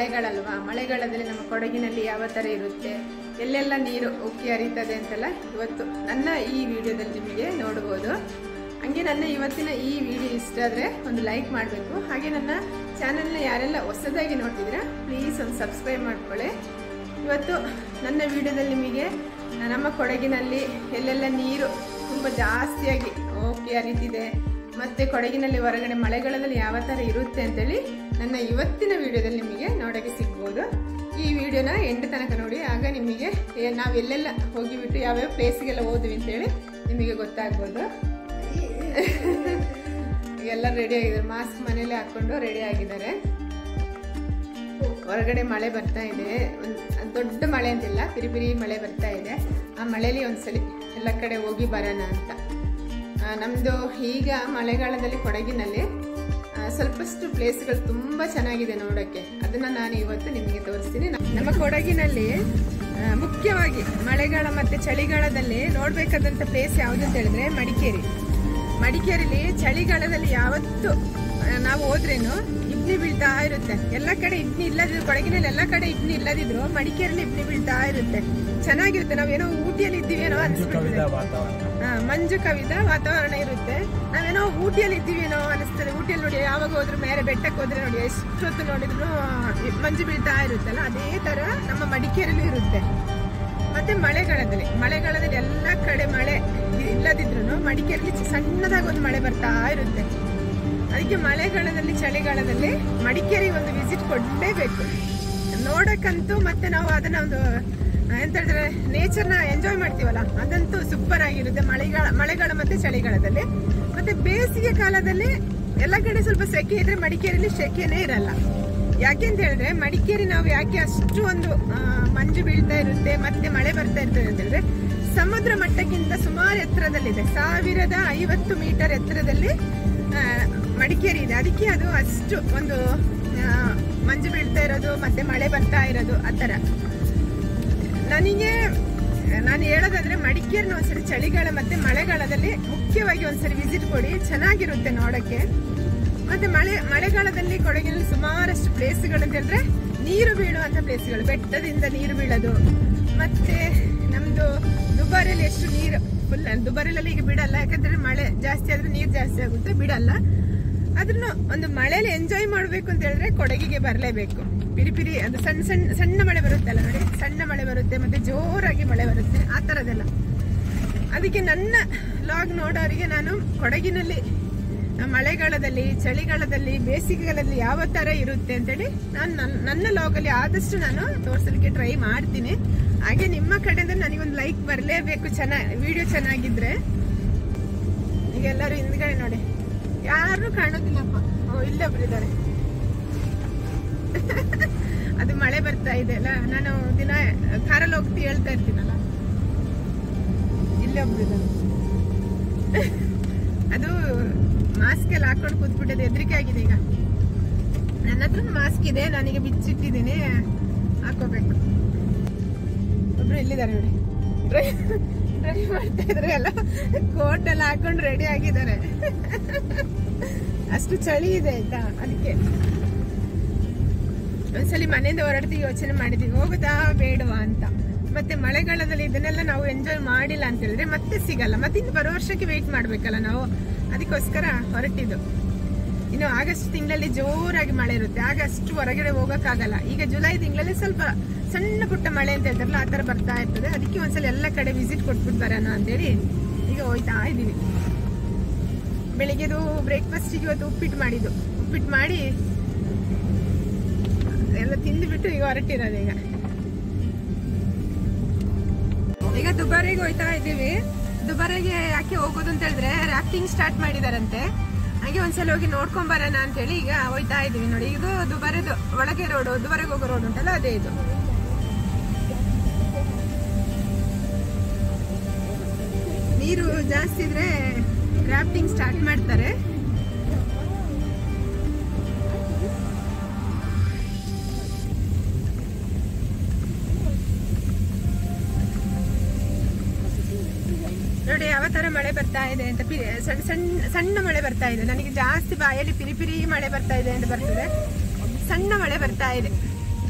ಮಳೆಗಾಲಲ್ವಾ ಮಳೆಗಾಲದಲ್ಲಿ ನಮ್ಮ ಕೊಡಗಿನಲ್ಲಿ ಯಾವ ಥರ ಇರುತ್ತೆ ಎಲ್ಲೆಲ್ಲ ನೀರು ಉಕ್ಕಿ ಹರಿತದೆ ಅಂತೆಲ್ಲ ಇವತ್ತು ನನ್ನ ಈ ವಿಡಿಯೋದಲ್ಲಿ ನಿಮಗೆ ನೋಡ್ಬೋದು ಹಂಗೆ ನನ್ನ ಇವತ್ತಿನ ಈ ವಿಡಿಯೋ ಇಷ್ಟ ಆದರೆ ಒಂದು ಲೈಕ್ ಮಾಡಬೇಕು ಹಾಗೆ ನನ್ನ ಚಾನಲ್ನ ಯಾರೆಲ್ಲ ಹೊಸದಾಗಿ ನೋಡ್ತಿದ್ದೀರಾ ಪ್ಲೀಸ್ ಒಂದು ಸಬ್ಸ್ಕ್ರೈಬ್ ಮಾಡ್ಕೊಳ್ಳಿ ಇವತ್ತು ನನ್ನ ವಿಡಿಯೋದಲ್ಲಿ ನಿಮಗೆ ನಮ್ಮ ಕೊಡಗಿನಲ್ಲಿ ಎಲ್ಲೆಲ್ಲ ನೀರು ತುಂಬ ಜಾಸ್ತಿಯಾಗಿ ಓಕೆ ಹರಿತಿದೆ ಮತ್ತು ಕೊಡಗಿನಲ್ಲಿ ಹೊರಗಡೆ ಮಳೆಗಾಲದಲ್ಲಿ ಯಾವ ಥರ ಇರುತ್ತೆ ಅಂತೇಳಿ ನನ್ನ ಇವತ್ತಿನ ವಿಡಿಯೋದಲ್ಲಿ ನಿಮಗೆ ನೋಡೋಕ್ಕೆ ಸಿಗ್ಬೋದು ಈ ವಿಡಿಯೋನ ಎಂಟು ತನಕ ನೋಡಿ ಆಗ ನಿಮಗೆ ಏ- ನಾವು ಎಲ್ಲೆಲ್ಲ ಹೋಗಿಬಿಟ್ಟು ಯಾವ್ಯಾವ ಪ್ಲೇಸಿಗೆಲ್ಲ ಹೋದ್ವಿ ಅಂತೇಳಿ ನಿಮಗೆ ಗೊತ್ತಾಗ್ಬೋದು ಎಲ್ಲ ರೆಡಿ ಆಗಿದ್ದಾರೆ ಮಾಸ್ಕ್ ಮನೇಲಿ ಹಾಕ್ಕೊಂಡು ರೆಡಿ ಆಗಿದ್ದಾರೆ ಹೊರಗಡೆ ಮಳೆ ಬರ್ತಾ ಇದೆ ಒಂದು ದೊಡ್ಡ ಮಳೆ ಅಂತಿಲ್ಲ ಪಿರಿ ಪಿರಿ ಮಳೆ ಬರ್ತಾ ಇದೆ ಆ ಮಳೆಯಲ್ಲಿ ಒಂದ್ಸಲಿ ಎಲ್ಲ ಕಡೆ ಹೋಗಿ ಬರೋಣ ಅಂತ ಆ, ನಮ್ದು ಈಗ ಮಳೆಗಾಲದಲ್ಲಿ ಕೊಡಗಿನಲ್ಲಿ ಆ, ಸ್ವಲ್ಪಷ್ಟು ಪ್ಲೇಸ್ಗಳು ತುಂಬಾ ಚೆನ್ನಾಗಿದೆ ನೋಡೋಕ್ಕೆ ಅದನ್ನ ನಾನು ಇವತ್ತು ನಿಮಗೆ ತೋರಿಸ್ತೀನಿ ನಮ್ಮ ಕೊಡಗಿನಲ್ಲಿ ಆ, ಮುಖ್ಯವಾಗಿ ಮಳೆಗಾಲ ಮತ್ತೆ ಚಳಿಗಾಲದಲ್ಲಿ ನೋಡ್ಬೇಕಾದಂತ ಪ್ಲೇಸ್ ಯಾವುದು ಅಂತ ಹೇಳಿದ್ರೆ ಮಡಿಕೇರಿ ಮಡಿಕೇರಿಲಿ ಚಳಿಗಾಲದಲ್ಲಿ ಯಾವತ್ತು ಆ, ನಾವು ಹೋದ್ರೇನು ಇಬ್ನಿ ಬೀಳ್ತಾ ಇರುತ್ತೆ ಎಲ್ಲ ಕಡೆ ಇಬ್ನಿ ಇಲ್ಲದಿದ್ರು ಕೊಡಗಿನಲ್ಲಿ ಎಲ್ಲ ಕಡೆ ಇಬ್ನಿ ಇಲ್ಲದಿದ್ರು ಮಡಿಕೇರಿಲಿ ಇಬ್ನಿ ಬೀಳ್ತಾ ಇರುತ್ತೆ ಚೆನ್ನಾಗಿರುತ್ತೆ ನಾವೇನೋ ಊಟಿಯಲ್ಲಿ ಇದ್ದೀವೇನೋ ಅನ್ಸ್ಬಿಡ್ತದೆ ಹಾ, ಮಂಜು ಕವಿದ ವಾತಾವರಣ ಇರುತ್ತೆ ನಾವೇನೋ ಊಟಿಯಲ್ಲಿ ಇದ್ದೀವೇನೋ ಅನಿಸ್ತದೆ ಊಟಿಯಲ್ಲಿ ನೋಡಿ ಯಾವಾಗ ಹೋದ್ರು ಮೇಲೆ ಬೆಟ್ಟಕ್ಕೆ ಹೋದ್ರೆ ನೋಡಿ ಎಷ್ಟೊತ್ತು ನೋಡಿದ್ರು ಮಂಜು ಬೀಳ್ತಾ ಇರುತ್ತಲ್ಲ ಅದೇ ತರ ನಮ್ಮ ಮಡಿಕೇರಿಲಿ ಇರುತ್ತೆ ಮತ್ತೆ ಮಳೆಗಾಲದಲ್ಲಿ ಮಳೆಗಾಲದಲ್ಲಿ ಎಲ್ಲ ಕಡೆ ಮಳೆ ಇಲ್ಲದಿದ್ರು ಮಡಿಕೇರಿಲಿ ಸಣ್ಣದಾಗಿ ಒಂದು ಮಳೆ ಬರ್ತಾ ಇರುತ್ತೆ ಅದಕ್ಕೆ ಮಳೆಗಾಲದಲ್ಲಿ ಚಳಿಗಾಲದಲ್ಲಿ ಮಡಿಕೇರಿ ಒಂದು ವಿಸಿಟ್ ಕೊಡಲೇಬೇಕು ನೋಡಕ್ಕಂತೂ ಮತ್ತೆ ನಾವು ಅದನ್ನ ಒಂದು ಆ, ಎಂತ ಹೇಳಿದ್ರೆ ನೇಚರ್ನ ಎಂಜಾಯ್ ಮಾಡ್ತೀವಲ್ಲ ಅದಂತೂ ಸೂಪರ್ ಆಗಿರುತ್ತೆ ಮಳೆಗಾಲ ಮಳೆಗಾಲ ಮತ್ತೆ ಚಳಿಗಾಲದಲ್ಲಿ ಮತ್ತೆ ಬೇಸಿಗೆ ಕಾಲದಲ್ಲಿ ಎಲ್ಲ ಕಡೆ ಸ್ವಲ್ಪ ಸೆಕೆ ಇದ್ರೆ ಮಡಿಕೇರಿಲಿ ಸೆಕೆನೇ ಇರಲ್ಲ ಯಾಕೆ ಅಂತ ಹೇಳಿದ್ರೆ ಮಡಿಕೇರಿ ನಾವು ಯಾಕೆ ಅಷ್ಟು ಒಂದು ಆ, ಮಂಜು ಬೀಳ್ತಾ ಇರುತ್ತೆ ಮತ್ತೆ ಮಳೆ ಬರ್ತಾ ಇರ್ತದೆ ಅಂತ ಹೇಳಿದ್ರೆ ಸಮುದ್ರ ಮಟ್ಟಕ್ಕಿಂತ ಸುಮಾರು ಎತ್ತರದಲ್ಲಿದೆ ಸಾವಿರದ ಐವತ್ತು ಮೀಟರ್ ಎತ್ತರದಲ್ಲಿ ಆ, ಮಡಿಕೇರಿ ಇದೆ ಅದಕ್ಕೆ ಅದು ಅಷ್ಟು ಒಂದು ಆ, ಮಂಜು ಬೀಳ್ತಾ ಇರೋದು ಮತ್ತೆ ಮಳೆ ಬರ್ತಾ ಇರೋದು ಆ ಥರ ನನಗೆ ನಾನು ಹೇಳೋದಾದ್ರೆ ಮಡಿಕೇರಿನ ಒಂದ್ಸರಿ ಚಳಿಗಾಲ ಮತ್ತೆ ಮಳೆಗಾಲದಲ್ಲಿ ಮುಖ್ಯವಾಗಿ ಒಂದ್ಸರಿ ವಿಸಿಟ್ ಕೊಡಿ ಚೆನ್ನಾಗಿರುತ್ತೆ ನೋಡಕ್ಕೆ ಮತ್ತೆ ಮಳೆ ಮಳೆಗಾಲದಲ್ಲಿ ಕೊಡಗಿನಲ್ಲಿ ಸುಮಾರಷ್ಟು ಪ್ಲೇಸ್ಗಳು ಅಂತ ಹೇಳಿದ್ರೆ ನೀರು ಬೀಳುವಂತ ಪ್ಲೇಸ್ಗಳು ಬೆಟ್ಟದಿಂದ ನೀರು ಬೀಳೋದು ಮತ್ತೆ ನಮ್ದು ದುಬಾರಿಯಲ್ಲಿ ಎಷ್ಟು ನೀರು ಫುಲ್ ದುಬಾರಿಯಲ್ಲಿ ಈಗ ಬಿಡಲ್ಲ ಯಾಕಂದ್ರೆ ಮಳೆ ಜಾಸ್ತಿ ಆದ್ರೆ ನೀರು ಜಾಸ್ತಿ ಆಗುತ್ತೆ ಬಿಡಲ್ಲ ಅದನ್ನು ಒಂದು ಮಳೆಯಲ್ಲಿ ಎಂಜಾಯ್ ಮಾಡ್ಬೇಕು ಅಂತ ಹೇಳಿದ್ರೆ ಕೊಡಗಿಗೆ ಬರಲೇಬೇಕು ಪಿರಿ ಪಿರಿ ಅದು ಸಣ್ಣ ಸಣ್ಣ ಸಣ್ಣ ಮಳೆ ಬರುತ್ತಲ್ಲ ನೋಡಿ ಸಣ್ಣ ಮಳೆ ಬರುತ್ತೆ ಮತ್ತೆ ಜೋರಾಗಿ ಮಳೆ ಬರುತ್ತೆ ಆ ಥರದ್ದೆಲ್ಲ ಅದಕ್ಕೆ ನನ್ನ ಲಾಗ್ ನೋಡೋರಿಗೆ ನಾನು ಕೊಡಗಿನಲ್ಲಿ ಮಳೆಗಾಲದಲ್ಲಿ ಚಳಿಗಾಲದಲ್ಲಿ ಬೇಸಿಗೆಗಾಲದಲ್ಲಿ ಯಾವ ತರ ಇರುತ್ತೆ ಅಂತೇಳಿ ನಾನು ನನ್ನ ನನ್ನ ಲಾಗಲ್ಲಿ ಆದಷ್ಟು ನಾನು ತೋರಿಸಲಿಕ್ಕೆ ಟ್ರೈ ಮಾಡ್ತೀನಿ ಹಾಗೆ ನಿಮ್ಮ ಕಡೆಯಿಂದ ನನಗೊಂದು ಲೈಕ್ ಬರಲೇಬೇಕು ಚೆನ್ನಾಗಿ ವಿಡಿಯೋ ಚೆನ್ನಾಗಿದ್ರೆ ಈಗ ಎಲ್ಲರೂ ಹಿಂದ್ಗಡೆ ನೋಡಿ ಯಾರು ಕಾಣೋದಿಲ್ಲಪ್ಪ ಓ ಇಲ್ಲೇ ಒಬ್ರಿದ್ದಾರೆ ಅದು ಮಳೆ ಬರ್ತಾ ಇದೆ ಅಲ್ಲ ನಾನು ದಿನ ಕಾರಲ್ಲಿ ಹೋಗ್ತಿ ಹೇಳ್ತಾ ಇರ್ತೀನಲ್ಲ ಇಲ್ಲೇ ಒಬ್ರಿದ್ದಾರೆ ಅದು ಮಾಸ್ಕ್ ಎಲ್ಲ ಹಾಕೊಂಡು ಕೂತ್ಬಿಟ್ಟಿದೆ ಹೆದರಿಕೆ ಆಗಿದೆ ಈಗ ನನ್ನ ಹತ್ರ ಮಾಸ್ಕ್ ಇದೆ ನಾನೀಗ ಬಿಚ್ಚಿಟ್ಟಿದ್ದೀನಿ ಹಾಕೋಬೇಕು ಒಬ್ರು ಇಲ್ಲಿದ್ದಾರೆ ನೋಡಿ ರೆಡಿ ಮಾಡ್ತಾ ಇದ್ರೆ ಎಲ್ಲ ಕೋಟ್ ಎಲ್ಲ ಹಾಕೊಂಡು ರೆಡಿ ಆಗಿದ್ದಾರೆ ಅಷ್ಟು ಚಳಿ ಇದೆ ಆಯ್ತಾ ಅದಕ್ಕೆ ಒಂದ್ಸಲಿ ಮನೆಯಿಂದ ಹೊರಡ್ತೀವಿ ಯೋಚನೆ ಮಾಡಿದೀವಿ ಹೋಗುದಾ ಬೇಡವಾ ಅಂತ ಮತ್ತೆ ಮಳೆಗಾಲದಲ್ಲಿ ಇದನ್ನೆಲ್ಲ ನಾವು ಎಂಜಾಯ್ ಮಾಡಿಲ್ಲ ಅಂತ ಹೇಳಿದ್ರೆ ಮತ್ತೆ ಸಿಗಲ್ಲ ಮತ್ತೆ ಇನ್ನು ಬರೋ ವರ್ಷಕ್ಕೆ ವೇಟ್ ಮಾಡ್ಬೇಕಲ್ಲ ನಾವು ಅದಕ್ಕೋಸ್ಕರ ಹೊರಟಿದ್ದು ಇನ್ನು ಆಗಸ್ಟ್ ತಿಂಗಳಲ್ಲಿ ಜೋರಾಗಿ ಮಳೆ ಇರುತ್ತೆ ಆಗ ಅಷ್ಟು ಹೊರಗಡೆ ಹೋಗಕ್ಕಾಗಲ್ಲ ಈಗ ಜುಲೈ ತಿಂಗಳಲ್ಲಿ ಸ್ವಲ್ಪ ಸಣ್ಣ ಪುಟ್ಟ ಮಳೆ ಅಂತ ಹೇಳ್ತಾರಲ್ಲ ಆ ಥರ ಬರ್ತಾ ಇರ್ತದೆ ಅದಕ್ಕೆ ಒಂದ್ಸಲ ಎಲ್ಲ ಕಡೆ ವಿಸಿಟ್ ಕೊಟ್ಬಿಟ್ಟು ಬರೋಣ ಅಂತೇಳಿ ಈಗ ಹೋಯ್ತಾ ಇದ್ದೀವಿ ಬೆಳಿಗ್ಗೆದು ಬ್ರೇಕ್ಫಾಸ್ಟಿಗೆ ಇವತ್ತು ಉಪ್ಪಿಟ್ಟು ಮಾಡಿದ್ದು ಉಪ್ಪಿಟ್ಟು ಮಾಡಿ ಎಲ್ಲ ತಿಂದುಬಿಟ್ಟು ಈಗ ಹೊರಟಿರೋದು ಈಗ ಈಗ ದುಬಾರಿಗೆ ಹೋಯ್ತಾ ಇದ್ದೀವಿ ದುಬಾರಿಗೆ ಯಾಕೆ ಹೋಗೋದು ಅಂತ ಹೇಳಿದ್ರೆ ರಾಫ್ಟಿಂಗ್ ಸ್ಟಾರ್ಟ್ ಮಾಡಿದಾರಂತೆ ಹಾಗೆ ಒಂದ್ಸಲ ಹೋಗಿ ನೋಡ್ಕೊಂಡ್ ಬರೋಣ ಅಂತ ಹೇಳಿ ಈಗ ಹೋಯ್ತಾ ಇದೀವಿ ನೋಡಿ ಇದು ದುಬಾರೆದು ಒಳಗೆ ರೋಡು ದುಬಾರೆಗೆ ಹೋಗೋ ರೋಡ್ ಉಂಟಲ್ಲ ಅದೇ ಇದು ನೀರು ಜಾಸ್ತಿ ಇದ್ರೆ ರಾಫ್ಟಿಂಗ್ ಸ್ಟಾರ್ಟ್ ಮಾಡ್ತಾರೆ ನೋಡಿ ಯಾವ ತರ ಮಳೆ ಬರ್ತಾ ಇದೆ ಅಂತ ಪಿ- ಸಣ್ಣ ಸಣ್ಣ ಸಣ್ಣ ಮಳೆ ಬರ್ತಾ ಇದೆ ನನಗೆ ಜಾಸ್ತಿ ಬಾಯಲ್ಲಿ ಪಿರಿ ಪಿರಿ ಮಳೆ ಬರ್ತಾ ಇದೆ ಅಂತ ಬರ್ತದೆ ಸಣ್ಣ ಮಳೆ ಬರ್ತಾ ಇದೆ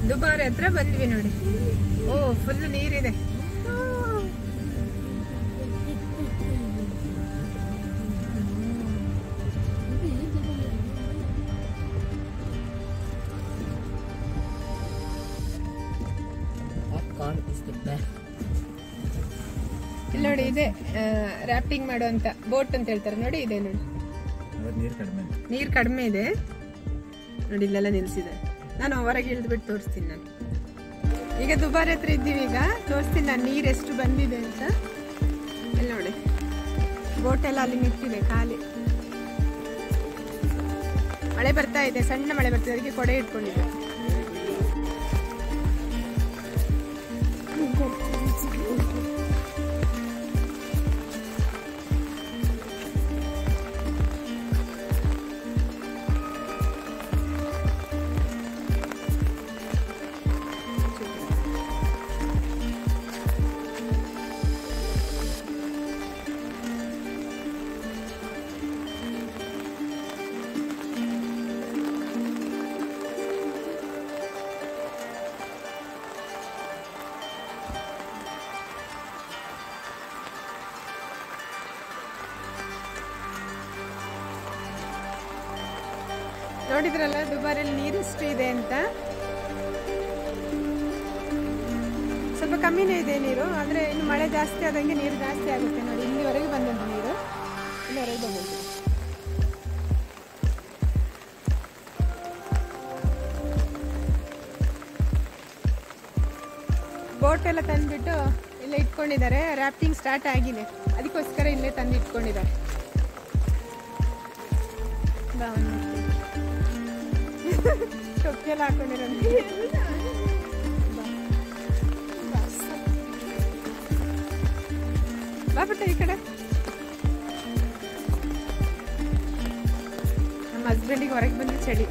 ದುಬಾರಿ ಹತ್ರ ಬಂದ್ವಿ ನೋಡಿ ಓ ಫುಲ್ ನೀರಿದೆ Popcorn is the best. ಇಲ್ಲಿ ನೋಡಿ ಇದೆ ರ್ಯಾಫ್ಟಿಂಗ್ ಮಾಡುವಂತ ಬೋಟ್ ಅಂತ ಹೇಳ್ತಾರೆ ನೋಡಿ ಇದೆ ನೋಡಿ ನೀರು ಕಡಿಮೆ ನೀರ್ ಕಡಿಮೆ ಇದೆ ನೋಡಿ ಇಲ್ಲೆಲ್ಲ ನಿಲ್ಸಿದೆ ನಾನು ಹೊರಗೆ ಇಳಿದ್ಬಿಟ್ಟು ತೋರಿಸ್ತೀನಿ ನಾನು ಈಗ ದುಬಾರಿ ಹತ್ರ ಇದ್ದೀವಿ ಈಗ ತೋರಿಸ್ತೀನಿ ನಾನು ನೀರು ಎಷ್ಟು ಬಂದಿದೆ ಅಂತ ಇಲ್ಲಿ ನೋಡಿ ಬೋಟ್ ಎಲ್ಲ ಅಲ್ಲಿ ನಿಂತಿದೆ ಖಾಲಿ ಮಳೆ ಬರ್ತಾ ಇದೆ ಸಣ್ಣ ಮಳೆ ಬರ್ತಿದೆ ಅದಕ್ಕೆ ಕೊಡೆ ಇಟ್ಕೊಂಡಿದೆ ನೋಡಿದ್ರಲ್ಲ ದುಬಾರಿಯಲ್ಲಿ ನೀರು ಎಷ್ಟು ಇದೆ ಅಂತ ಸ್ವಲ್ಪ ಕಮ್ಮಿನೇ ಇದೆ ನೀರು ಆದರೆ ಇನ್ನು ಮಳೆ ಜಾಸ್ತಿ ಆದಂಗೆ ನೀರು ಜಾಸ್ತಿ ಆಗುತ್ತೆ ನೋಡಿ ಇಲ್ಲಿವರೆಗೆ ಬಂದಂತ ನೀರು ಇಲ್ಲಿವರೆಗೆ ಬಂದಂತೆ ಬೋಟ್ ಎಲ್ಲ ತಂದ್ಬಿಟ್ಟು ಇಲ್ಲೇ ಇಟ್ಕೊಂಡಿದ್ದಾರೆ ರ್ಯಾಫ್ಟಿಂಗ್ ಸ್ಟಾರ್ಟ್ ಆಗಿದೆ ಅದಕ್ಕೋಸ್ಕರ ಇಲ್ಲೇ ತಂದು ಇಟ್ಕೊಂಡಿದ್ದಾರೆ ಬಾ ಒಂದು ಟೊಪ್ಪೆಲ್ಲ ಹಾಕೊಂಡಿರೋದು ಬಾ ಬಿಟ್ಟ ಈ ಕಡೆ ನಮ್ಮ ಹಸ್ಬೆಂಡಿಗೆ ಹೊರಗೆ ಬಂದು ಚಳಿ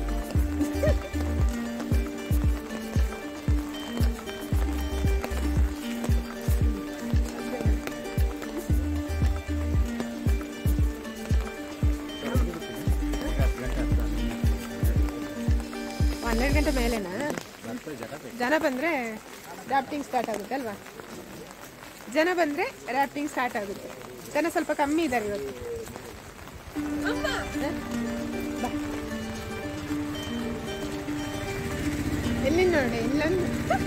ಹನ್ನೆರಡು ಗಂಟೆ ಮೇಲೆನಾ ಜನ ಬಂದ್ರೆ ರಾಫ್ಟಿಂಗ್ ಸ್ಟಾರ್ಟ್ ಆಗುತ್ತೆ ಅಲ್ವಾ ಜನ ಬಂದ್ರೆ ರಾಫ್ಟಿಂಗ್ ಸ್ಟಾರ್ಟ್ ಆಗುತ್ತೆ ಜನ ಸ್ವಲ್ಪ ಕಮ್ಮಿ ಇದ್ದಾರೆ ಇವತ್ತು ಹ? ಬಾ. ಎಲ್ಲಿ ನೋಡಿ ಇಲ್ಲೊಂದು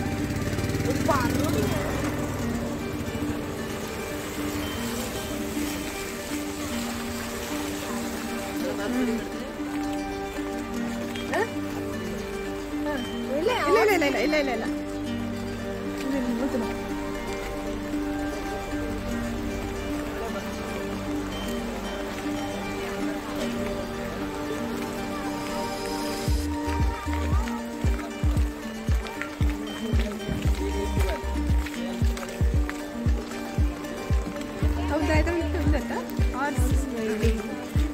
ಹ? ಹ. ಇಲ್ಲ ಇಲ್ಲ ಇಲ್ಲ ಇಲ್ಲ ಇಲ್ಲ ಇಲ್ಲ ಇಲ್ಲ ಇಲ್ಲ, ಇಲ್ಲ, ಹೋಗ್ತು ಬಾ. ಹೌದಾ ಇದು ಉಂಟಾ ಹಾರ್ಸ್ ರೈಡಿಂಗ್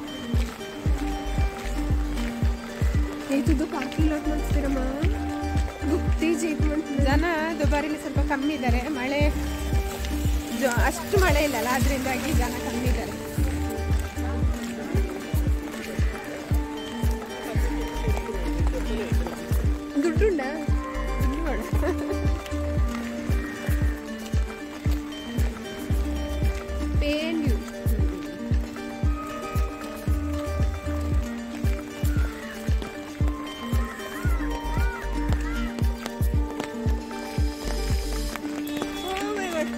ಇದು ಪಾರ್ಕಿಂಗ್ ಲಾಟ್ ಮಾಡ್ತೀರಮ್ಮ ಗುಪ್ತಿ ಜೀಪ್ ಮಾಡ್ತೀರ ಜನ ದುಬಾರಿಲಿ ಸ್ವಲ್ಪ ಕಮ್ಮಿ ಇದ್ದಾರೆ ಮಳೆ ಜೊ- ಅಷ್ಟು ಮಳೆ ಇಲ್ಲಲ್ಲ ಅದರಿಂದಾಗಿ ಜನ ಕಮ್ಮಿ ಇದ್ದಾರೆ ದುಡ್ಡುಂಡ ನೋಡು ಪೇನ್ ಯು Oh my God.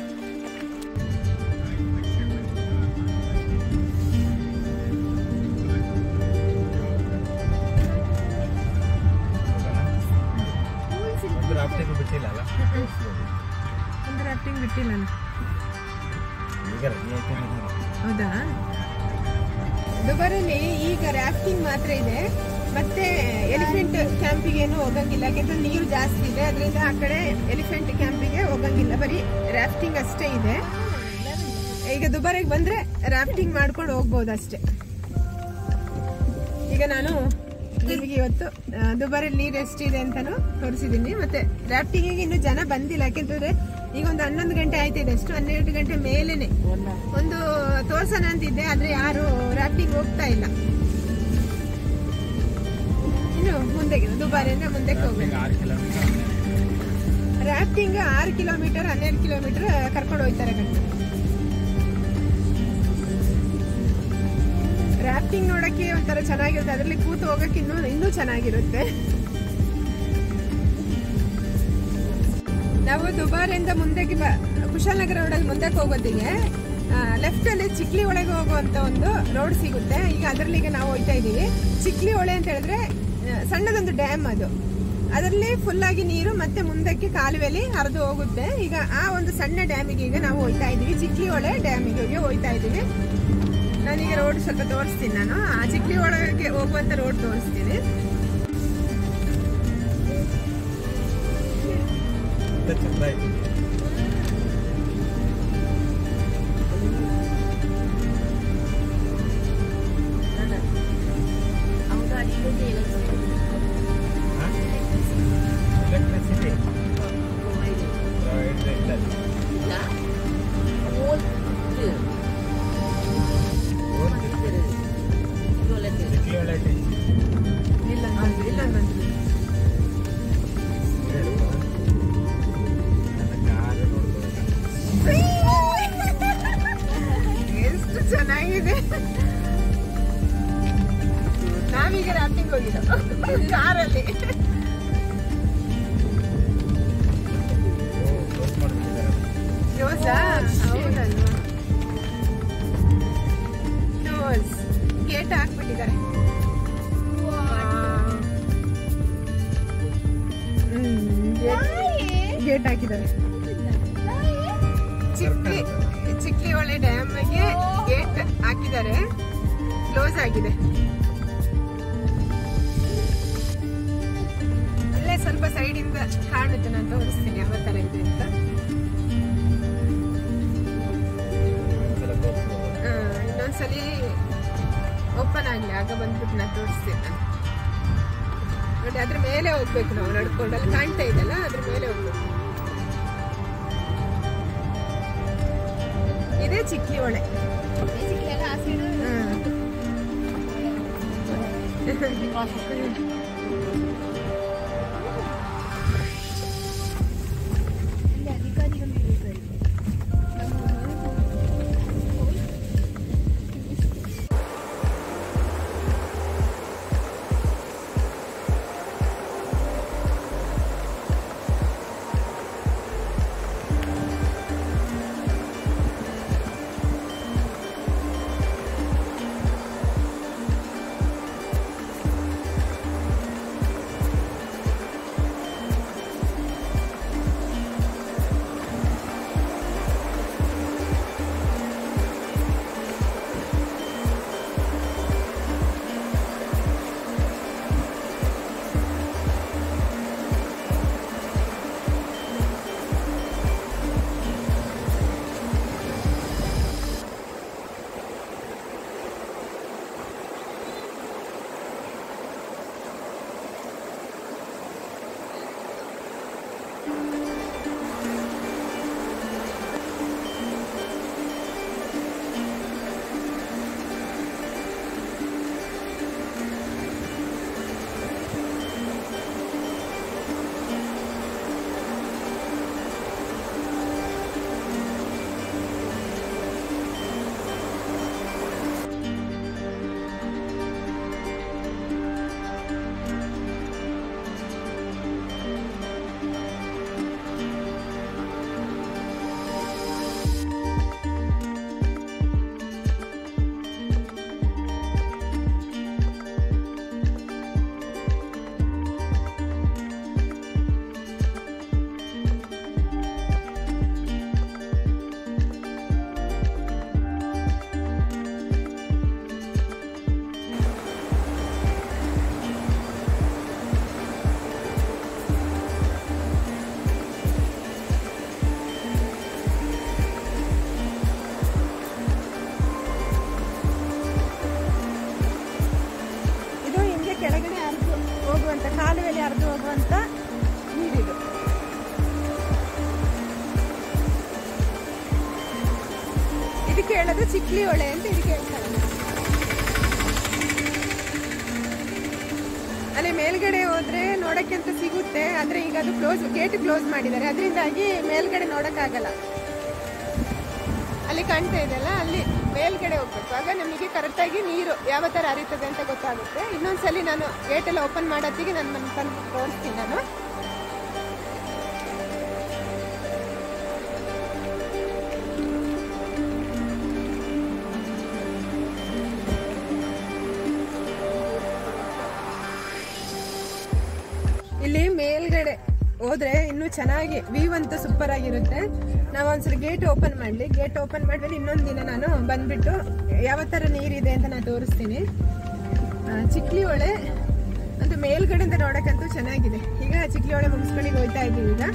ಒಂದು ರಾಫ್ಟಿಂಗ್ ಬಿಟ್ಟಿಲ್ಲ ಅಲ್ಲ ಒಂದು ರಾಫ್ಟಿಂಗ್ ಬಿಟ್ಟಿಲ್ಲ ನಾನು. ಈಗ ರೆಡಿ ಆಯ್ತು ಹೌದಾ ದುಬಾರಲ್ಲಿ ಈಗ ರಾಫ್ಟಿಂಗ್ ಮಾತ್ರ ಇದೆ ಮತ್ತೆ ಎಲಿಫೆಂಟ್ ಕ್ಯಾಂಪಿಗೆ ಏನು ಹೋಗಂಗಿಲ್ಲ ಯಾಕೆಂದ್ರೆ ನೀರು ಜಾಸ್ತಿ ಇದೆ ಅದರಿಂದ ಆ ಕಡೆ ಎಲಿಫೆಂಟ್ ಕ್ಯಾಂಪಿಗೆ ಹೋಗಂಗಿಲ್ಲ ಬರೀ ರಾಫ್ಟಿಂಗ್ ಅಷ್ಟೇ ಇದೆ ಈಗ ದುಬಾರಿಗೆ ಬಂದ್ರೆ ರಾಫ್ಟಿಂಗ್ ಮಾಡ್ಕೊಂಡು ಹೋಗ್ಬೋದು ಅಷ್ಟೇ ಈಗ ನಾನು ನಿಮಗೆ ಇವತ್ತು ಆ, ದುಬಾರಿಲಿ ನೀರು ಎಷ್ಟಿದೆ ಅಂತಾನು ತೋರಿಸಿದ್ದೀನಿ ಮತ್ತೆ ರಾಫ್ಟಿಂಗಿಗೆ ಇನ್ನು ಜನ ಬಂದಿಲ್ಲ ಯಾಕೆಂತಂದ್ರೆ ಈಗ ಒಂದು ಹನ್ನೊಂದು ಗಂಟೆ ಆಯ್ತಿದೆ ಅಷ್ಟು ಹನ್ನೆರಡು ಗಂಟೆ ಮೇಲೇನೆ ಒಂದು ತೋರ್ಸೋಣ ಅಂತಿದ್ದೆ ಆದ್ರೆ ಯಾರು ರಾಫ್ಟಿಂಗ್ ಹೋಗ್ತಾ ಇಲ್ಲ ಇನ್ನು ಮುಂದೆ ದುಬಾರಿಯಿಂದ ಮುಂದಕ್ಕೆ ಹೋಗ್ಬೇಕು ಆರು ಕಿಲೋಮೀಟರ್ ರಾಫ್ಟಿಂಗ್ ಆರು ಕಿಲೋಮೀಟರ್ ಹನ್ನೆರಡು ಕಿಲೋಮೀಟರ್ ಕರ್ಕೊಂಡು ಹೋಗ್ತಾರೆ ಕಣ್ಣ ರಾಫ್ಟಿಂಗ್ ನೋಡಕ್ಕೆ ಒಂಥರ ಚೆನ್ನಾಗಿರುತ್ತೆ ಅದರಲ್ಲಿ ಕೂತು ಹೋಗಕ್ಕೆ ಇನ್ನೂ ಇನ್ನೂ ಚೆನ್ನಾಗಿರುತ್ತೆ ನಾವು ದುಬಾರಿಯಿಂದ ಮುಂದಕ್ಕೆ ಬ- ಕುಶಾಲನಗರ ರೋಡಲ್ಲಿ ಮುಂದಕ್ಕೆ ಹೋಗೋದಿಗೆ ಲೆಫ್ಟ್ ಅಲ್ಲಿ ಚಿಕ್ಲಿ ಒಳಗೆ ಹೋಗುವಂತ ಒಂದು ರೋಡ್ ಸಿಗುತ್ತೆ ಈಗ ಅದರಲ್ಲಿ ಈಗ ನಾವು ಹೋಗ್ತಾ ಇದ್ದೀವಿ ಚಿಕ್ಲಿ ಹೊಳೆ ಅಂತ ಹೇಳಿದ್ರೆ ಆ, ಸಣ್ಣದೊಂದು ಡ್ಯಾಮ್ ಅದು ಅದರಲ್ಲಿ ಫುಲ್ ಆಗಿ ನೀರು ಮತ್ತೆ ಮುಂದಕ್ಕೆ ಕಾಲುವೆಲಿ ಹರಿದು ಹೋಗುತ್ತೆ ಈಗ ಆ ಒಂದು ಸಣ್ಣ ಡ್ಯಾಮಿಗೆ ಈಗ ನಾವು ಹೋಗ್ತಾ ಇದ್ದೀವಿ ಚಿಕ್ಲಿ ಹೊಳೆ ಡ್ಯಾಮಿಗೆ ಹೋಗಿ ಹೋಗ್ತಾ ಇದ್ದೀವಿ ನಾನೀಗ ರೋಡ್ ಸ್ವಲ್ಪ ತೋರಿಸ್ತೀನಿ ನಾನು ಆ ಚಿಕ್ಲಿ ಒಳಗೆ ಹೋಗುವಂತ ರೋಡ್ ತೋರಿಸ್ತೀನಿ ఎంత ಚಂದ ಆಯ್ತು ಎಲೆಕ್ಟ್ರಿಸಿಟಿ ಇಲ್ಲ ಸಿಟಿ ಒಳಗೆ ಇಲ್ಲ ಇಲ್ಲ ಬಂದ್ವಿ ನನ್ನ ಕಾರು ನೋಡ್ಬೋದು ಎಷ್ಟು ಚೆನ್ನಾಗಿದೆ ನಾವೀಗ ರಾಫ್ಟಿಂಗ್ ಹೋಗಿದ್ದು ಕಾರಲ್ಲಿ ಓ ಕ್ಲೋಸ್ ಮಾಡ್ಬಿಟ್ಟಿದ್ದಾರೆ ರೋಸಾ ಹೌದಲ್ವಾ ರೋಸ್ ಗೇಟ್ ಹಾಕ್ಬಿಟ್ಟಿದ್ದಾರೆ ಗೇಟ್ ಹಾಕಿದ್ದಾರೆ ಚಿಕ್ಲಿ ಚಿಕ್ಲಿ ಹೊಳೆ ಡ್ಯಾಮ್ಗೆ ಗೇಟ್ ಹಾಕಿದ್ದಾರೆ ಕ್ಲೋಸ್ ಆಗಿದೆ ಅಲ್ಲೇ ಸ್ವಲ್ಪ ಸೈಡಿಂದ ಕಾಣುತ್ತೆ ನಾನು ತೋರಿಸ್ತೀನಿ ಯಾವ ತರ ಇದೆ ಅಂತ ಒಂದ್ಸಲ ಹೋಗ್ಬೋದು ಆ, ಇನ್ನೊಂದ್ಸಲಿ ಓಪನ್ ಆಗ್ಲಿ ಆಗ ಬಂದ್ಬಿಟ್ಟು ನಾನು ತೋರಿಸ್ತೀನಿ ನಾನು. ನೋಡಿ ಅದ್ರ ಮೇಲೆ ಹೋಗ್ಬೇಕು ನಾವು ನಡ್ಕೊಂಡು ಅಲ್ಲಿ ಕಾಣ್ತಾ ಇದೆಯಲ್ಲ ಅದ್ರ ಮೇಲೆ ಹೋಗ್ಬೇಕು ಇದೇ ಚಿಕ್ಲಿ ಹೊಳೆ ಹ್ಮ್. ಇದು ಹಿಂಗೆ ಕೆಳಗಡೆ ಹರಿದು ಹೋಗುವಂತ ಕಾಲುವೆಯಲ್ಲಿ ಹರಿದು ಹೋಗುವಂತ ನೀರಿದು ಇದಕ್ಕೆ ಹೇಳೋದು ಚಿಕ್ಲಿ ಹೊಳೆ ಅಂತ ಇದಕ್ಕೆ ಹೇಳ್ತಾರೆ ಅಲ್ಲಿ ಮೇಲ್ಗಡೆ ಹೋದ್ರೆ ನೋಡಕ್ಕೆ ಅಂತ ಸಿಗುತ್ತೆ ಆದ್ರೆ ಈಗ ಅದು ಕ್ಲೋಸ್ ಗೇಟ್ ಕ್ಲೋಸ್ ಮಾಡಿದ್ದಾರೆ ಅದರಿಂದಾಗಿ ಮೇಲ್ಗಡೆ ನೋಡಕ್ಕಾಗಲ್ಲ ಅಲ್ಲಿ ಕಾಣ್ತಾ ಇದೆಯಲ್ಲ ಅಲ್ಲಿ ಮೇಲ್ಗಡೆ ಹೋಗ್ಬೇಕು ಆಗ ನಮಗೆ ಕರೆಕ್ಟಾಗಿ ನೀರು ಯಾವ ತರ ಹರಿತದೆ ಅಂತ ಗೊತ್ತಾಗುತ್ತೆ ಇನ್ನೊಂದ್ಸಲಿ ನಾನು ಗೇಟ್ ಎಲ್ಲ ಓಪನ್ ಮಾಡೋತ್ತಿಗೆ ನಾನು ನನ್ನ ತಂದು ತೋರಿಸ್ತೀನಿ ನಾನು ಇಲ್ಲಿ ಮೇಲ್ಗಡೆ ಹೋದ್ರೆ ಇನ್ನೂ ಚೆನ್ನಾಗಿ ವ್ಯೂ ಅಂತೂ ಸೂಪರ್ ಆಗಿರುತ್ತೆ ನಾವು ಒಂದ್ಸಲ ಗೇಟ್ ಓಪನ್ ಮಾಡಲಿ ಗೇಟ್ ಓಪನ್ ಮಾಡಿದ್ರೆ ಇನ್ನೊಂದು ದಿನ ನಾನು ಬಂದ್ಬಿಟ್ಟು ಯಾವ ಥರ ನೀರಿದೆ ಅಂತ ನಾನು ತೋರಿಸ್ತೀನಿ ಆ, ಚಿಕ್ಲಿ ಹೊಳೆ ಅದು ಮೇಲ್ಗಡೆಯಿಂದ ನೋಡಕ್ಕಂತೂ ಚೆನ್ನಾಗಿದೆ ಈಗ ಚಿಕ್ಲಿ ಹೊಳೆ ಮುಗಿಸ್ಕೊಳ್ಳಿಗೆ ಹೋಗ್ತಾ ಇದ್ದೀವಿ ಈಗ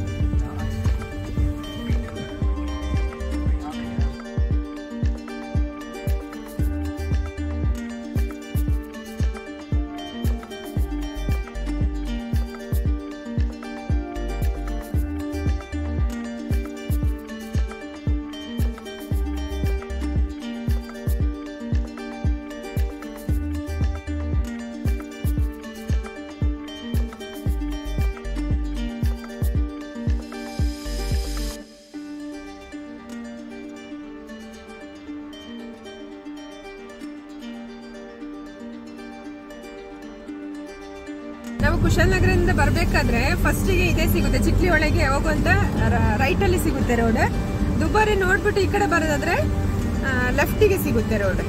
ನಾವು ಕುಶಾಲನಗರದಿಂದ ಬರ್ಬೇಕಾದ್ರೆ ಫಸ್ಟಿಗೆ ಇದೇ ಸಿಗುತ್ತೆ ಚಿಕ್ಲಿ ಒಳಗೆ ಹೋಗುವಂತ ರೈಟ್ ಅಲ್ಲಿ ಸಿಗುತ್ತೆ ರೋಡ್ ದುಬಾರಿ ನೋಡ್ಬಿಟ್ಟು ಈ ಕಡೆ ಬರೋದಾದ್ರೆ ಲೆಫ್ಟಿಗೆ ಸಿಗುತ್ತೆ ರೋಡ್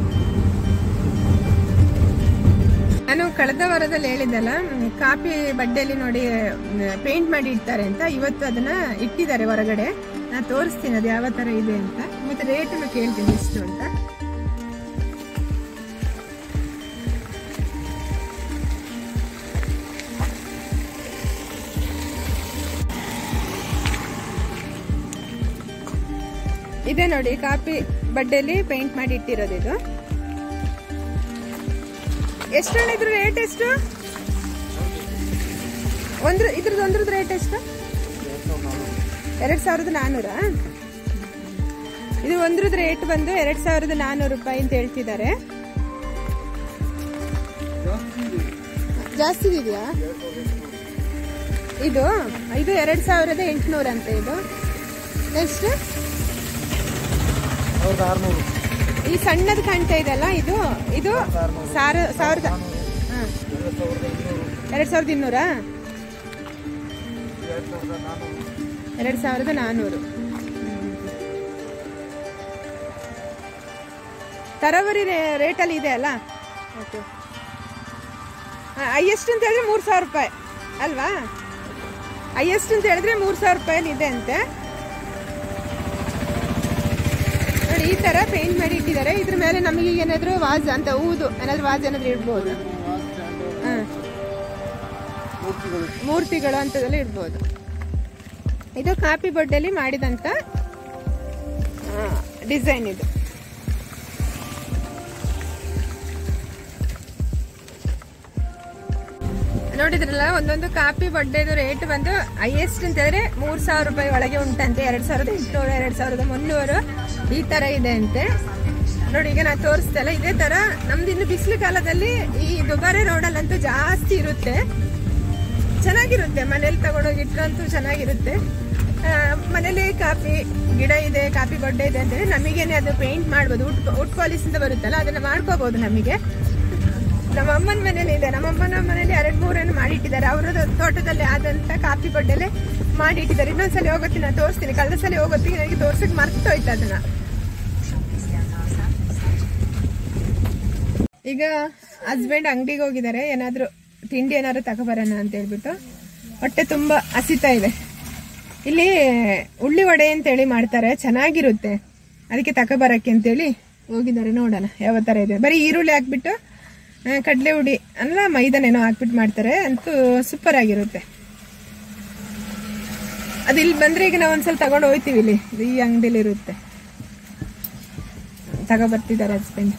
ನಾನು ಕಳೆದ ವಾರದಲ್ಲಿ ಹೇಳಿದ್ದಲ್ಲ ಮ್, ಕಾಪಿ ಬಡ್ಡೆಯಲ್ಲಿ ನೋಡಿ ಪೇಂಟ್ ಮಾಡಿ ಇಡ್ತಾರೆ ಅಂತ ಇವತ್ತು ಅದನ್ನ ಇಟ್ಟಿದ್ದಾರೆ ಹೊರಗಡೆ ನಾನು ತೋರಿಸ್ತೀನಿ ಅದು ಯಾವ ತರ ಇದೆ ಅಂತ ಮತ್ತೆ ರೇಟನ್ನು ಕೇಳ್ತೀನಿ ಎಷ್ಟು ಅಂತ ಇದೆ ನೋಡಿ ಕಾಪಿ ಬಡ್ಡೆಯಲ್ಲಿ ಪೇಂಟ್ ಮಾಡಿ ಇಟ್ಟಿರೋದು ಇದು ಎಷ್ಟು ಹೇಳಿದ್ರು ರೇಟ್ ಎಷ್ಟು ಒಂದು ಇದ್ರದ್ದು ಒಂದ್ರದ್ದು ರೇಟ್ ಎಷ್ಟು ಎರಡ್ ಸಾವಿರದ ನಾನ್ನೂರ ಇದು ಒಂದ್ರದ್ದು ರೇಟ್ ಬಂದು ಎರಡ್ ಸಾವಿರದ ನಾನ್ನೂರು ರೂಪಾಯಿ ಅಂತ ಹೇಳ್ತಿದ್ದಾರೆ ಜಾಸ್ತಿ ಇದೆಯಾ ಇದು ಇದು ಎರಡ್ ಸಾವಿರದ ಎಂಟುನೂರ ಅಂತ ಇದು ನೆಕ್ಸ್ಟ್ ಸಾವಿರದ ಆರುನೂರು ಈ ಸಣ್ಣದು ಕಾಣ್ತಾ ಇದೆಲ್ಲ ಇದು ಇದು ಸಾರ ಸಾವಿರದ ಹಾ. ಎರಡು ಸಾವಿರದ ಇನ್ನೂರು ಎರಡ್ ಸಾವಿರದ ಇನ್ನೂರಾ ಎರಡು ಸಾವಿರದ ನಾನ್ನೂರು ಎರಡ್ ಸಾವಿರದ ನಾನ್ನೂರು ತರವರಿ ರೇಟಲ್ಲಿ ಇದೆ ಅಲ್ಲ ಓಕೆ ಹೈಯೆಸ್ಟ್ ಅಂತ ಹೇಳಿದ್ರೆ ಮೂರು ಸಾವಿರ ರೂಪಾಯಿ ಅಲ್ವಾ ಹೈಯೆಸ್ಟ್ ಅಂತ ಹೇಳಿದ್ರೆ ಮೂರು ಸಾವಿರ ರೂಪಾಯಲ್ಲಿ ಇದೆ ಅಂತೆ ನೋಡಿ ಈ ತರ ಪೇಂಟ್ ಮಾಡಿ ಇಟ್ಟಿದ್ದಾರೆ ಇದ್ರ ಮೇಲೆ ನಮಗೆ ಏನಾದ್ರು ವಾಜ್ ಅಂತ ಊದು ಏನಾದ್ರು ವಾಜ್ ಏನಾದ್ರು ಇಡ್ಬೋದು ಹಾ ಮೂರ್ತಿಗಳು ಮೂರ್ತಿಗಳು ಅಂತದೆಲ್ಲ ಇಡ್ಬೋದು ಇದು ಕಾಪಿ ಬೊಡ್ಡಲ್ಲಿ ಮಾಡಿದಂತ ಡಿಸೈನ್ ಇದು ನೋಡಿದ್ರಲ್ಲ ಒಂದೊಂದು ಕಾಪಿ ಬೊಡ್ಡೆದು ರೇಟ್ ಬಂದು ಹೈಯೆಸ್ಟ್ ಅಂತ ಹೇಳಿದ್ರೆ ಮೂರ್ ಸಾವಿರ ರೂಪಾಯಿ ಒಳಗೆ ಉಂಟಂತೆ ಎರಡ್ ಸಾವಿರದ ಎಂಟುನೂರು ಎರಡ್ ಸಾವಿರದ ಮುನ್ನೂರು ಈ ತರ ಇದೆ ಅಂತೆ ನೋಡಿ ಈಗ ನಾನು ತೋರಿಸ್ತಲ್ಲ ಇದೇ ತರ ನಮ್ದು ಇನ್ನು ಬಿಸಿಲು ಕಾಲದಲ್ಲಿ ಈ ದುಬಾರೆ ರೋಡಲ್ಲಂತೂ ಜಾಸ್ತಿ ಇರುತ್ತೆ ಚೆನ್ನಾಗಿರುತ್ತೆ ಮನೇಲಿ ತಗೊಂಡೋಗಿ ಇಟ್ರಂತೂ ಚೆನ್ನಾಗಿರುತ್ತೆ ಆ, ಮನೇಲಿ ಕಾಫಿ ಗಿಡ ಇದೆ ಕಾಫಿ ಗೊಡ್ಡೆ ಇದೆ ಅಂತೇಳಿ ನಮಗೇನೆ ಅದು ಪೇಂಟ್ ಮಾಡ್ಬೋದು ಉಟ್ ಉಟ್ ಪಾಲಿಸ್ ಅಂತ ಬರುತ್ತಲ್ಲ ಅದನ್ನ ಮಾಡ್ಕೋಬಹುದು ನಮಗೆ ನಮ್ಮ ಅಮ್ಮನ ಮನೇಲಿ ಇದೆ ನಮ್ಮ ಅಮ್ಮನ ಮನೇಲಿ ಎರಡ್ ಮೂರನ್ನು ಮಾಡಿಟ್ಟಿದ್ದಾರೆ ಅವರ ತೋಟದಲ್ಲಿ ಆದಂತ ಕಾಫಿ ಗೊಡ್ಡೆಲೆ ಮಾಡಿಟ್ಟಿದ್ದಾರೆ ಇನ್ನೊಂದ್ಸಲಿ ಹೋಗೋತ್ತೀನಿ ನಾನು ತೋರಿಸ್ತೀನಿ ಕಳೆದ ಸಲ ಹೋಗೋತ್ತಿಗೆ ನನಗೆ ತೋರ್ಸಕ್ ಮರ್ತೋಯ್ತು ಅದನ್ನ ಈಗ ಹಸ್ಬೆಂಡ್ ಅಂಗಡಿಗೆ ಹೋಗಿದ್ದಾರೆ ಏನಾದ್ರು ತಿಂಡಿ ಏನಾದ್ರು ತಗೊಬರೋಣ ಅಂತ ಹೇಳ್ಬಿಟ್ಟು ಹೊಟ್ಟೆ ತುಂಬಾ ಹಸಿತಾ ಇದೆ ಇಲ್ಲಿ ಉಳ್ಳಿ ವಡೆ ಅಂತೇಳಿ ಮಾಡ್ತಾರೆ ಚೆನ್ನಾಗಿರುತ್ತೆ ಅದಕ್ಕೆ ತಗೊಬರಕ್ಕೆ ಅಂತೇಳಿ ಹೋಗಿದ್ದಾರೆ ನೋಡೋಣ ಯಾವ ತರ ಇದೆ ಬರೀ ಈರುಳ್ಳಿ ಹಾಕ್ಬಿಟ್ಟು ಆ, ಕಡ್ಲೆ ಹುಡಿ ಅಲ್ಲ ಮೈದಾನೇನೋ ಹಾಕ್ಬಿಟ್ಟು ಮಾಡ್ತಾರೆ ಅಂತೂ ಸೂಪರ್ ಆಗಿರುತ್ತೆ ಅದು ಇಲ್ಲಿ ಬಂದ್ರೆ ಈಗ ನಾವು ಒಂದ್ಸಲ ತಗೊಂಡು ಹೋಗ್ತೀವಿ ಇಲ್ಲಿ ಇದು ಈ ಅಂಗಡಿಲಿ ಇರುತ್ತೆ ತಗೊಬರ್ತಿದ್ದಾರೆ ಹಸ್ಬೆಂಡ್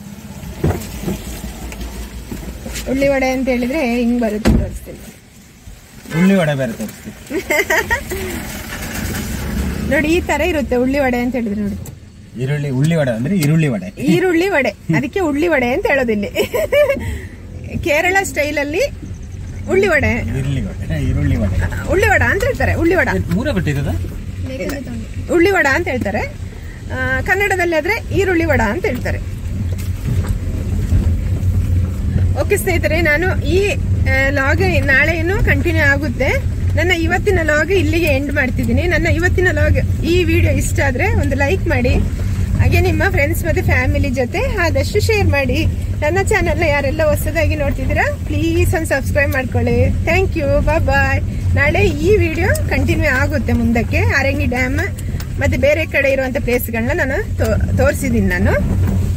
ಉಳ್ಳಿ ವಡೆ ಅಂತ ಹೇಳಿದ್ರೆ ಹಿಂಗ್ ಬರುತ್ತೆ ತೋರಿಸ್ತೀನಿ ಉಳ್ಳಿ ವಡೆ ಬೇರೆ ತೋರಿಸ್ತೀವಿ ನೋಡಿ ಈ ತರ ಇರುತ್ತೆ ಉಳ್ಳಿ ವಡೆ ಅಂತ ಹೇಳಿದ್ರೆ ನೋಡಿ ಈರುಳ್ಳಿ ಉಳ್ಳಿ ವಡೆ ಅಂದ್ರೆ ಈರುಳ್ಳಿ ವಡೆ ಈರುಳ್ಳಿ ವಡೆ ಅದಕ್ಕೆ ಉಳ್ಳಿ ವಡೆ ಅಂತ ಹೇಳೋದಿಲ್ಲಿ ಕೇರಳ ಸ್ಟೈಲಲ್ಲಿ ಉಳ್ಳಿವಡೆ ಈರುಳ್ಳಿ ವಡೆ ಈರುಳ್ಳಿ ವಡೆ ಉಳ್ಳಿವಡ ಅಂತ ಹೇಳ್ತಾರೆ ಉಳ್ಳಿವಡ ಮೂರ ಬಿಟ್ಟಿರದ ಉಳ್ಳಿವಡ ಅಂತ ಹೇಳ್ತಾರೆ ಆ, ಕನ್ನಡದಲ್ಲಿ ಆದ್ರೆ ಈರುಳ್ಳಿ ವಡ ಅಂತ ಹೇಳ್ತಾರೆ ಓಕೆ ಸ್ನೇಹಿತರೆ ನಾನು ಈ ಲಾಗ್ ನಾಳೆ ಏನು ಕಂಟಿನ್ಯೂ ಆಗುತ್ತೆ ನನ್ನ ಇವತ್ತಿನ ಲಾಗ್ ಇಲ್ಲಿಗೆ ಎಂಡ್ ಮಾಡ್ತಿದ್ದೀನಿ ನನ್ನ ಇವತ್ತಿನ ಲಾಗ್ ಈ ವಿಡಿಯೋ ಇಷ್ಟ ಆದ್ರೆ ಒಂದು ಲೈಕ್ ಮಾಡಿ ಹಾಗೆ ನಿಮ್ಮ ಫ್ರೆಂಡ್ಸ್ ಮತ್ತೆ ಫ್ಯಾಮಿಲಿ ಜೊತೆ ಆದಷ್ಟು ಶೇರ್ ಮಾಡಿ ನನ್ನ ಚಾನೆಲ್ನ ಯಾರೆಲ್ಲ ಹೊಸದಾಗಿ ನೋಡ್ತಿದ್ದೀರಾ ಪ್ಲೀಸ್ ಒಂದು ಸಬ್ಸ್ಕ್ರೈಬ್ ಮಾಡ್ಕೊಳ್ಳಿ ಥ್ಯಾಂಕ್ ಯು ಬಾಯ್ ಬಾಯ್ ನಾಳೆ ಈ ವಿಡಿಯೋ ಕಂಟಿನ್ಯೂ ಆಗುತ್ತೆ ಮುಂದಕ್ಕೆ ಆರಂಗಿ ಡ್ಯಾಮ್ ಮತ್ತೆ ಬೇರೆ ಕಡೆ ಇರುವಂತ ಪ್ಲೇಸ್ಗಳನ್ನ ನಾನು ತೋರಿಸಿದ್ದೀನಿ ನಾನು